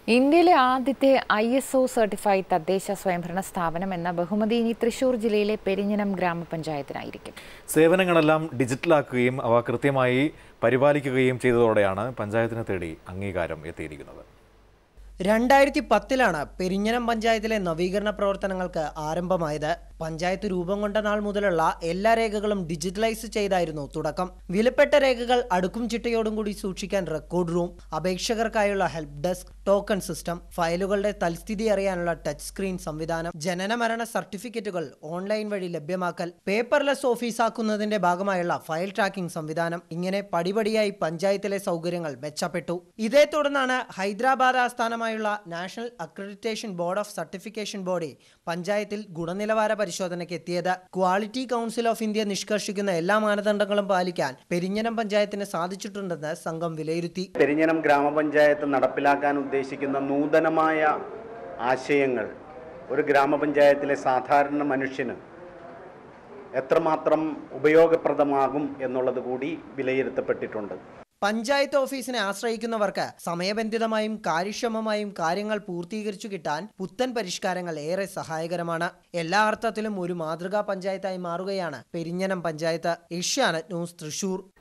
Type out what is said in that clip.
ഇന്ത്യയിലെ ആദ്യത്തെ I S O certified തദ്ദേശ സ്വയംഭരണ സ്ഥാപനം എന്ന ബഹുമതി ഇനി തൃശൂർ ജില്ലയിലെ പെരിഞ്ഞനം ഗ്രാമപഞ്ചായത്തിനായിരിക്കും സേവനങ്ങളെല്ലാം ഡിജിറ്റലാക്കുകയും അവ കൃത്യമായി പരിപാലിക്കുകയും ചെയ്തതോടെയാണ് പഞ്ചായത്തിനെ തേടി അംഗീകാരം എത്തിയിരിക്കുന്നത് രണ്ടായിരത്തി പത്തിലാണ് പെരിഞ്ഞനം പഞ്ചായത്തിലെ നവീകരണ പ്രവർത്തനങ്ങൾക്ക് ആരംഭമായത് പഞ്ചായത്ത് രൂപം കൊണ്ട നാൾ മുതലുള്ള എല്ലാ രേഖകളും ഡിജിറ്റലൈസ് ചെയ്തായിരുന്നു തുടക്കം വിലപ്പെട്ട രേഖകൾ അടുക്കും ചിട്ടയോടും കൂടി സൂക്ഷിക്കാൻ റെക്കോർഡ് റൂം അപേക്ഷകർക്കായുള്ള ഹെൽപ്പ് ഡെസ്ക് ടോക്കൺ സിസ്റ്റം ഫയലുകളുടെ തൽസ്ഥിതി അറിയാനുള്ള ടച്ച് സ്ക്രീൻ സംവിധാനം ജനന മരണ സർട്ടിഫിക്കറ്റുകൾ ഓൺലൈൻ വഴി ലഭ്യമാക്കൽ പേപ്പർലെസ് ഓഫീസാക്കുന്നതിന്റെ ഭാഗമായുള്ള ഫയൽ ട്രാക്കിംഗ് സംവിധാനം ഇങ്ങനെ പടിപടിയായി പഞ്ചായത്തിലെ സൗകര്യങ്ങൾ മെച്ചപ്പെട്ടു ഇതേ തുടർന്നാണ് ഹൈദരാബാദ് ആസ്ഥാനമായുള്ള national accreditation board of certification body പഞ്ചായത്തിൽ ഗുണനിലവാര പരിശോധനയ്ക്ക് എത്തിയത് ക്വാളിറ്റി കൗൺസിൽ ഓഫ് ഇന്ത്യ നിഷ്കർഷിക്കുന്ന എല്ലാ മാനദണ്ഡങ്ങളും പാലിക്കാൻ പെരിഞ്ഞനം പഞ്ചായത്തിന് സാധിച്ചിട്ടുണ്ടെന്ന് സംഘം വിലയിരുത്തി പെരിഞ്ഞനം ഗ്രാമപഞ്ചായത്ത് നടപ്പിലാക്കാൻ ഉദ്ദേശിക്കുന്ന നൂതനമായ ആശയങ്ങൾ ഒരു ഗ്രാമപഞ്ചായത്തിലെ സാധാരണ മനുഷ്യന് എത്രമാത്രം ഉപയോഗപ്രദമാകും എന്നുള്ളത് കൂടി വിലയിരുത്തപ്പെട്ടിട്ടുണ്ട് പഞ്ചായത്ത് ഓഫീസിനെ ആശ്രയിക്കുന്നവർക്ക് സമയബന്ധിതമായും കാര്യക്ഷമമായും കാര്യങ്ങൾ പൂർത്തീകരിച്ചു കിട്ടാൻ പുത്തൻ പരിഷ്കാരങ്ങൾ ഏറെ സഹായകരമാണ് എല്ലാ അർത്ഥത്തിലും ഒരു മാതൃകാ പഞ്ചായത്തായി മാറുകയാണ് പെരിഞ്ഞനം പഞ്ചായത്ത് ഏഷ്യാനെറ്റ് ന്യൂസ് തൃശൂർ